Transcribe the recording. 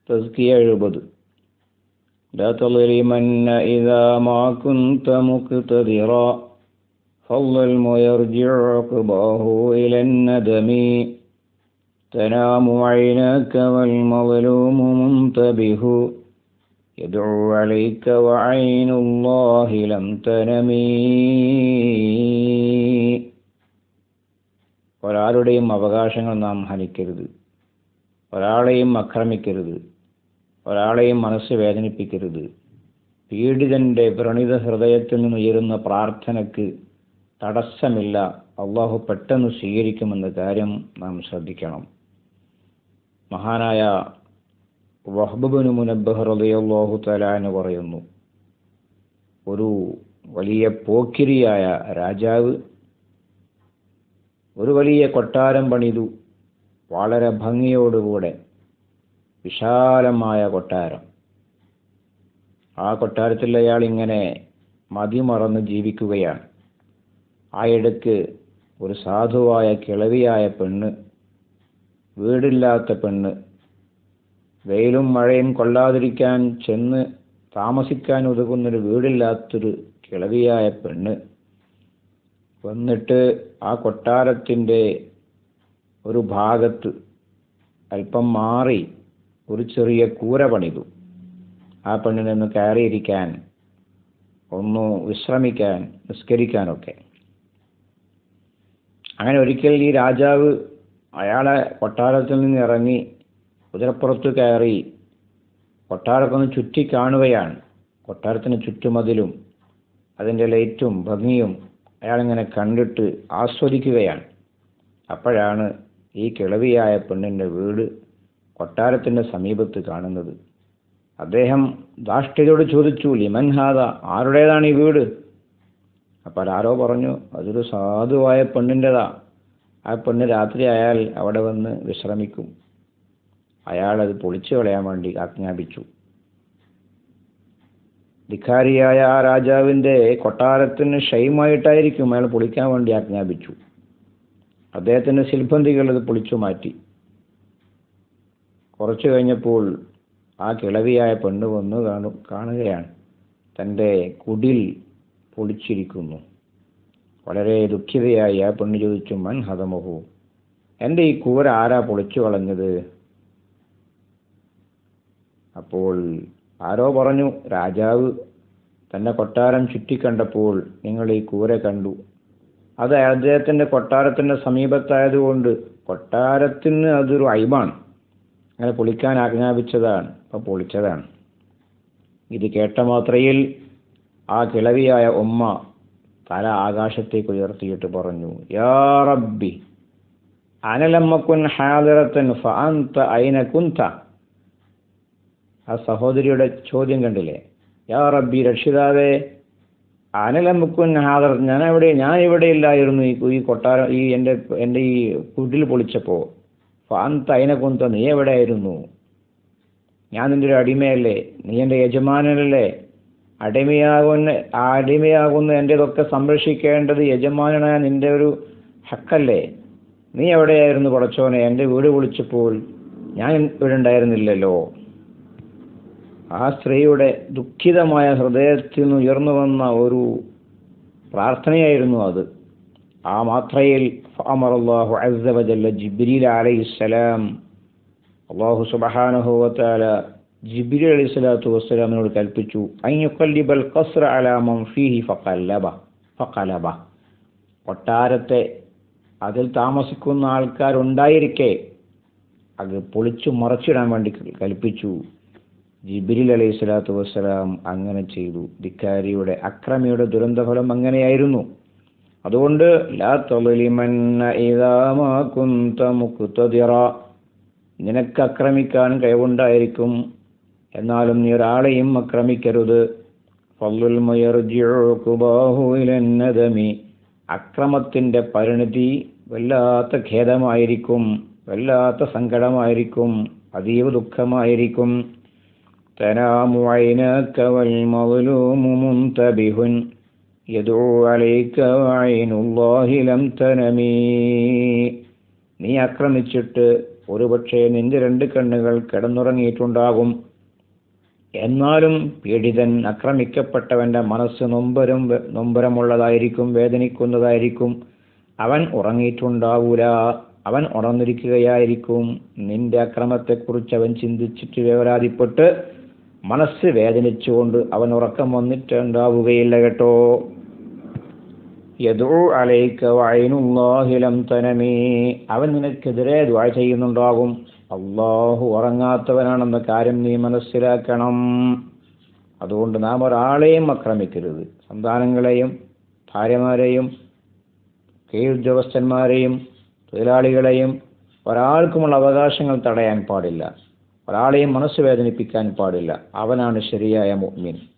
തസ്കിയ എഴുപത് لا تظلمن إذا ما كنت مقتدرا فالظلم يرجع عقباه إلى الندم تنام عيناك والمظلوم منتبه يدعو عليك وعين الله لم تنمي ഒരാളുടെയും അവകാശങ്ങൾ നാം ഹനിക്കരുത് ഒരാളെയും ആക്രമിക്കരുത് ഒരാളെയും മനസ്സ് വേദനിപ്പിക്കരുത് പീഡിതന്റെ വ്രണിത ഹൃദയത്തിൽ നിന്ന് ഉയരുന്ന പ്രാർത്ഥനയ്ക്ക് തടസ്സമില്ല അള്ളാഹു പെട്ടെന്ന് സ്വീകരിക്കുമെന്ന കാര്യം നാം ശ്രദ്ധിക്കണം മഹാനായ വഹബുബിന് മുനബ്ബഹ് റളിയല്ലാഹു തലാന് പറയുന്നു ഒരു വലിയ പോക്കിരിയായ രാജാവ് ഒരു വലിയ കൊട്ടാരം പണിതു വളരെ ഭംഗിയോടുകൂടെ വിശാലമായ കൊട്ടാരം ആ കൊട്ടാരത്തിൽ അയാൾ ഇങ്ങനെ മതിമറന്ന് ജീവിക്കുകയാണ് ആ ഇടയ്ക്ക് ഒരു സാധുവായ കിളവിയായ പെണ്ണ് വീടില്ലാത്ത പെണ്ണ് വെയിലും മഴയും കൊള്ളാതിരിക്കാൻ ചെന്ന് താമസിക്കാൻ ഒതുങ്ങുന്നൊരു വീടില്ലാത്തൊരു കിളവിയായ പെണ്ണ് വന്നിട്ട് ആ കൊട്ടാരത്തിൻ്റെ ഒരു ഭാഗത്ത് അല്പം മാറി ഒരു ചെറിയ കൂര പണിതു ആ പെണ്ണിനൊന്ന് കയറിയിരിക്കാൻ ഒന്ന് വിശ്രമിക്കാൻ നിസ്കരിക്കാനൊക്കെ അങ്ങനെ ഒരിക്കൽ ഈ രാജാവ് അയാളെ കൊട്ടാരത്തിൽ നിന്ന് ഇറങ്ങി കുതിരപ്പുറത്ത് കയറി കൊട്ടാരമൊക്കെ ഒന്ന് ചുറ്റി കാണുകയാണ് കൊട്ടാരത്തിന് ചുറ്റുമതിലും അതിൻ്റെ ലൈറ്റും ഭംഗിയും അയാളിങ്ങനെ കണ്ടിട്ട് ആസ്വദിക്കുകയാണ് അപ്പോഴാണ് ഈ കിളവിയായ പെണ്ണിൻ്റെ വീട് കൊട്ടാരത്തിൻ്റെ സമീപത്ത് കാണുന്നത് അദ്ദേഹം ധാഷ്ട്യതയോട് ചോദിച്ചു ലിമൻ ഹാദ ആരുടേതാണ് ഈ വീട് അപ്പോൾ ആരോ പറഞ്ഞു അതൊരു സാധുവായ പെണ്ണിൻ്റെതാ ആ പെണ്ണ് രാത്രി ആയാൽ അവിടെ വന്ന് വിശ്രമിക്കും അയാൾ അത് പൊളിച്ചു കളയാൻ വേണ്ടി ആജ്ഞാപിച്ചു ധിക്കാരിയായ ആ രാജാവിൻ്റെ കൊട്ടാരത്തിന് ഷെയ്മായിട്ടായിരിക്കും അയാൾ പൊളിക്കാൻ വേണ്ടി ആജ്ഞാപിച്ചു അദ്ദേഹത്തിൻ്റെ ശില്പന്തികൾ അത് പൊളിച്ചു മാറ്റി കുറച്ചു കഴിഞ്ഞപ്പോൾ ആ കിളവിയായ പെണ്ണ് വന്ന് കാണു കാണുകയാണ് തൻ്റെ കുടിൽ പൊളിച്ചിരിക്കുന്നു വളരെ ദുഃഖിതയായി ആ പെണ്ണ് ചോദിച്ചു മൻ ഹതമഹു എൻ്റെ ഈ കൂര ആരാ പൊളിച്ചു കളഞ്ഞത് അപ്പോൾ ആരോ പറഞ്ഞു രാജാവ് തൻ്റെ കൊട്ടാരം ചുറ്റിക്കണ്ടപ്പോൾ നിങ്ങൾ ഈ കൂര കണ്ടു അത് അദ്ദേഹത്തിൻ്റെ കൊട്ടാരത്തിൻ്റെ സമീപത്തായതുകൊണ്ട് കൊട്ടാരത്തിന് അതൊരു അയിബാണ് അങ്ങനെ പൊളിക്കാൻ ആജ്ഞാപിച്ചതാണ് അപ്പം പൊളിച്ചതാണ് ഇത് കേട്ട മാത്രയിൽ ആ കിളവിയായ ഉമ്മ തല ആകാശത്തേക്ക് ഉയർത്തിയിട്ട് പറഞ്ഞു യാ റബ്ബി അനലമ്മക്കുൻ ഹാദിറത്തൻ ഫഅന്ത ഐന കുന്ത ആ സഹോദരിയുടെ ചോദ്യം കണ്ടില്ലേ യാ റബ്ബി രക്ഷിതാവേ അനലമുക്കുൻ ഹാദർ ഞാൻ എവിടെ ഞാൻ ഇവിടെ ഇല്ലായിരുന്നു ഈ ഈ കൊട്ടാരം ഈ എൻ്റെ എൻ്റെ ഈ കുടിൽ പൊളിച്ചപ്പോൾ ഫാന്ത അതിനെ കൊന്ത നീ എവിടെയായിരുന്നു ഞാൻ നിൻ്റെ ഒരു അടിമയല്ലേ നീ എൻ്റെ യജമാനനല്ലേ അടിമയാകുന്ന ആ അടിമയാകുന്ന എൻ്റെതൊക്കെ സംരക്ഷിക്കേണ്ടത് യജമാനായ നിൻ്റെ ഒരു ഹക്കല്ലേ നീ എവിടെയായിരുന്നു പടച്ചോനെ എൻ്റെ വീട് പൊളിച്ചപ്പോൾ ഞാൻ ഇവിടെ ഉണ്ടായിരുന്നില്ലല്ലോ ആ സ്ത്രീയുടെ ദുഃഖിതമായ ഹൃദയത്തിൽ നിന്ന് ഉയർന്നു വന്ന ഒരു പ്രാർത്ഥനയായിരുന്നു അത് ആ മാത്രയിൽ അമറല്ലാഹു അസ്സവജല്ല ജിബ്രീൽ അലൈഹിസ്സലാം അള്ളാഹു സുബ്ഹാനഹു വതആല ജിബ്രീൽ അലൈഹി സ്വലാത്തു വസ്സലാമിനോട് കൽപ്പിച്ചു അയ്യുക്കല്ലിബൽ ഖസ്റ അലാ മൻ ഫീഹി ഫഖല്ലബ ഫഖലബ കൊട്ടാരത്തെ അതിൽ താമസിക്കുന്ന ആൾക്കാരുണ്ടായിരിക്കെ അത് പൊളിച്ചു മറച്ചിടാൻ വേണ്ടി കൽപ്പിച്ചു ജിബിരിൽ അലൈഹി സ്വലാത്തു വസ്സലാം അങ്ങനെ ചെയ്തു ധിക്കാരിയുടെ അക്രമിയുടെ ദുരന്തഫലം അങ്ങനെയായിരുന്നു അതുകൊണ്ട് ലാ തളിമന്ന ഇദാമാ കുന്ത മുക്തദിറ നിനക്ക് ആക്രമിക്കാൻ കഴിവുണ്ടായിരിക്കും എന്നാലും നീ ഒരാളെയും ആക്രമിക്കരുത് ഫള്ളുൽ മുയർജിഉഖുബാഹു ഇലന്നദമി അക്രമത്തിന്റെ പരിണിതി വല്ലാത്ത ഖേദമായിരിക്കും വല്ലാത്ത സങ്കടമായിരിക്കും അതീവ ദുഃഖമായിരിക്കും تنام عيناك والمظلوم منتبه يدعو عليك وعين الله لم تنمي നീ ആക്രമിച്ചിട്ട് ഒരുപക്ഷെ നിന്റെ രണ്ട് കണ്ണുകൾ കിടന്നുറങ്ങിയിട്ടുണ്ടാകും എന്നാലും പീഡിതൻ ആക്രമിക്കപ്പെട്ടവന്റെ മനസ്സ് നൊമ്പരം നൊമ്പരമുള്ളതായിരിക്കും വേദനിക്കുന്നതായിരിക്കും അവൻ ഉറങ്ങിയിട്ടുണ്ടാവൂല അവൻ ഉണർന്നിരിക്കുകയായിരിക്കും നിന്റെ അക്രമത്തെക്കുറിച്ച് അവൻ ചിന്തിച്ചിട്ട് വേവലാതിപ്പെട്ട് മനസ്സ് വേദനിച്ചുകൊണ്ട് അവൻ ഉറക്കം വന്നിട്ടുണ്ടാവുകയില്ല കേട്ടോ യദൂ അലൈക്ക വൈനുല്ലാഹിലം തനമേ അവൻ നിനക്കെതിരെ ദ്വാ ചെയ്യുന്നുണ്ടാകും അള്ളാഹു ഉറങ്ങാത്തവനാണെന്ന കാര്യം നീ മനസ്സിലാക്കണം അതുകൊണ്ട് നാം ഒരാളെയും ആക്രമിക്കരുത് സന്താനങ്ങളെയും ഭാര്യമാരെയും കീഴുദ്യോഗസ്ഥന്മാരെയും തൊഴിലാളികളെയും ഒരാൾക്കുമുള്ള അവകാശങ്ങൾ തടയാൻ പാടില്ല ഒരാളെയും മനസ്സ് വേദനിപ്പിക്കാൻ പാടില്ല അവനാണ് ശരിയായ മുഅ്മിൻ